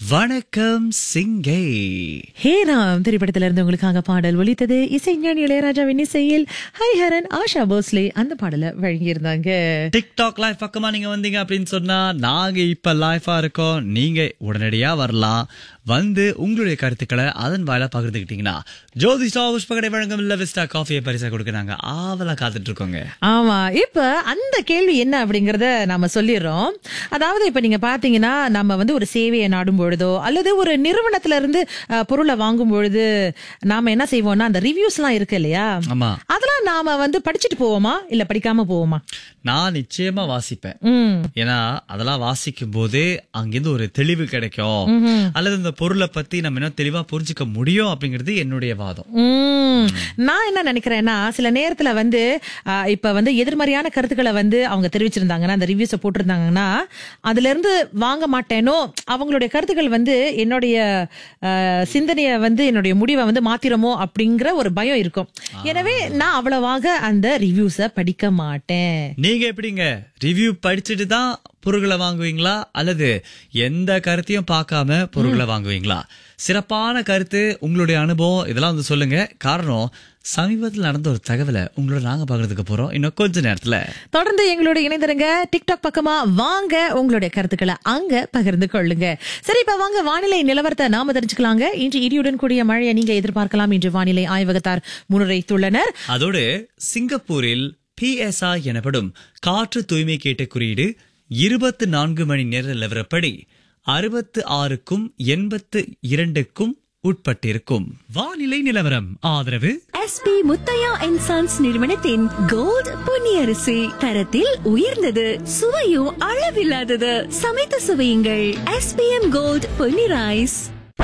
வணக்கம் சிங்கை ஹே ராம் திரைப்படத்துல இருந்து உங்களுக்காக பாடல் ஒலித்தது இசைஞானி இளையராஜாவின் இசையில் ஹரிஹரன் ஆஷா போஸ்லே அந்த பாடலை வழங்கியிருந்தாங்க டிக்டாக் லைவ் பக்கமா நீங்க வந்தீங்க அப்படின்னு சொன்னா நாங்க இப்ப லைஃபா இருக்கோம் நீங்க உடனடியா வரலாம் வந்து உங்களுடைய கருத்துக்களை அதன் வாயிலா பகிர்ந்துக்கிட்டீங்கன்னா ஜோதிஷா புஷ்பகடை வழங்கும் இல்ல விஸ்டா காஃபியை பரிசா கொடுக்க நாங்க ஆவலா காத்துட்டு இருக்கோங்க ஆமா இப்ப அந்த கேள்வி என்ன அப்படிங்கறத நாம சொல்லிடுறோம் அதாவது இப்ப நீங்க பாத்தீங்கன்னா நம்ம வந்து ஒரு சேவையை நாடும் பொழுதோ அல்லது ஒரு நிறுவனத்துல இருந்து அஹ், பொருளை வாங்கும் பொழுது நாம என்ன செய்வோம்னா அந்த ரிவ்யூஸ் எல்லாம் இருக்கு இல்லையா ஆமா அதெல்லாம் நாம வந்து படிச்சுட்டு போவோமா இல்ல படிக்காம போவோமா நான் நிச்சயமா வாசிப்பேன் ம் ஏன்னா அதெல்லாம் வாசிக்கும் போது அங்கிருந்து ஒரு தெளிவு கிடைக்கும் அல்லது இந்த பொருளை பத்தி நம்ம இன்னும் தெளிவா புரிஞ்சுக்க முடியும் அப்படிங்கிறது என்னுடைய வாதம் உம் நான் என்ன நினைக்கிறேன்னா சில நேரத்துல வந்து ஆ, இப்ப வந்து எதிர்மறையான கருத்துக்களை வந்து அவங்க தெரிவிச்சிருந்தாங்கன்னா அந்த ரிவ்யூஸை போட்டிருந்தாங்கன்னா அதுல இருந்து வாங்க மாட்டேனோ அவங்களுடைய கருத்துக்கள் வந்து என்னுடைய ஆ, சிந்தனைய வந்து என்னுடைய முடிவை வந்து மாத்திரமோ அப்படிங்கிற ஒரு பயம் இருக்கும் எனவே நான் அவ்வளவாக அந்த ரிவ்யூஸை படிக்க மாட்டேன் நீங்க எப்படிங்க ரிவ்யூ படிச்சுட்டு தான் பொருட்களை வாங்குவீங்களா அல்லது எந்த கருத்தையும் பார்க்காம பொருட்களை வாங்குவீங்களா சிறப்பான கருத்து உங்களுடைய அனுபவம் இதெல்லாம் வந்து சொல்லுங்க காரணம் சமீபத்தில் நடந்த ஒரு தகவலை உங்களோட நாங்க பகிர்ந்துக்க போறோம் இன்னும் கொஞ்ச நேரத்துல தொடர்ந்து எங்களோட இணைந்திருங்க டிக்டாக் பக்கமா வாங்க உங்களுடைய கருத்துக்களை அங்க பகிர்ந்து கொள்ளுங்க சரி இப்ப வாங்க வானிலை நிலவரத்தை நாம தெரிஞ்சுக்கலாங்க இன்று இடியுடன் கூடிய மழையை நீங்க எதிர்பார்க்கலாம் என்று வானிலை ஆய்வகத்தார் முன்னுரைத்துள்ளனர் அதோடு சிங்கப்பூரில் பிஎஸ்ஐ எனப்படும் காற்று தூய்மை கேட்ட குறியீடு இருபத்து நான்கு மணி நேர நிலவரப்படி அறுபத்து ஆறுக்கும் எண்பத்து இரண்டுக்கும் உட்பட்டிருக்கும் வானிலை நிலவரம் ஆதரவு எஸ்பி முத்தையா அண்ட் சன்ஸ் நிறுவனத்தின் கோல்ட் பொன்னியரிசி தரத்தில் உயர்ந்தது சுவையும் அளவில்லாதது சமைத்து சுவையுங்கள் எஸ்பிஎம் கோல்ட் பொன்னி ரைஸ்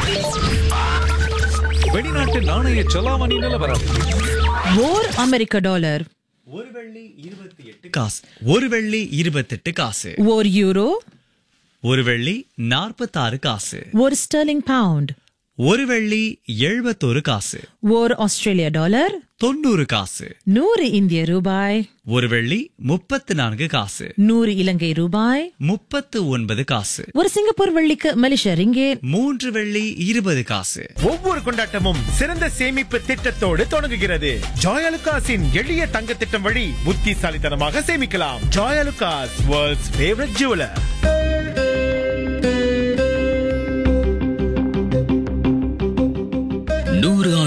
வெளிநாட்டு நாணய செலாவணி நிலவரம் ஓர் அமெரிக்க டாலர் ஒரு வெள்ளி இருபத்தி எட்டு காசு ஒரு வெள்ளி இருபத்தெட்டு காசு ஓர் யூரோ ஒரு வெள்ளி நாற்பத்தாறு காசு ஒரு ஸ்டெர்லிங் பவுண்ட் ஒரு வெள்ளி எழுபத்தோரு காசு ஓர் ஆஸ்திரேலிய டாலர் தொண்ணூறு காசு நூறு இந்திய ரூபாய் ஒரு வெள்ளி முப்பத்து நான்கு காசு நூறு இலங்கை ரூபாய் முப்பத்து ஒன்பது காசு ஒரு சிங்கப்பூர் வெள்ளிக்கு மலேசிய ரிங்கேட் மூன்று வெள்ளி இருபது காசு ஒவ்வொரு கொண்டாட்டமும் சிறந்த சேமிப்பு திட்டத்தோடு தொடங்குகிறது ஜாயலுகாஸின் எளிய தங்க திட்டம் வழி புத்திசாலித்தனமாக சேமிக்கலாம் ஜாயலுகாஸ் வேர்ல்ட்ஸ் ஃபேவரட் ஜுவலர் நூறு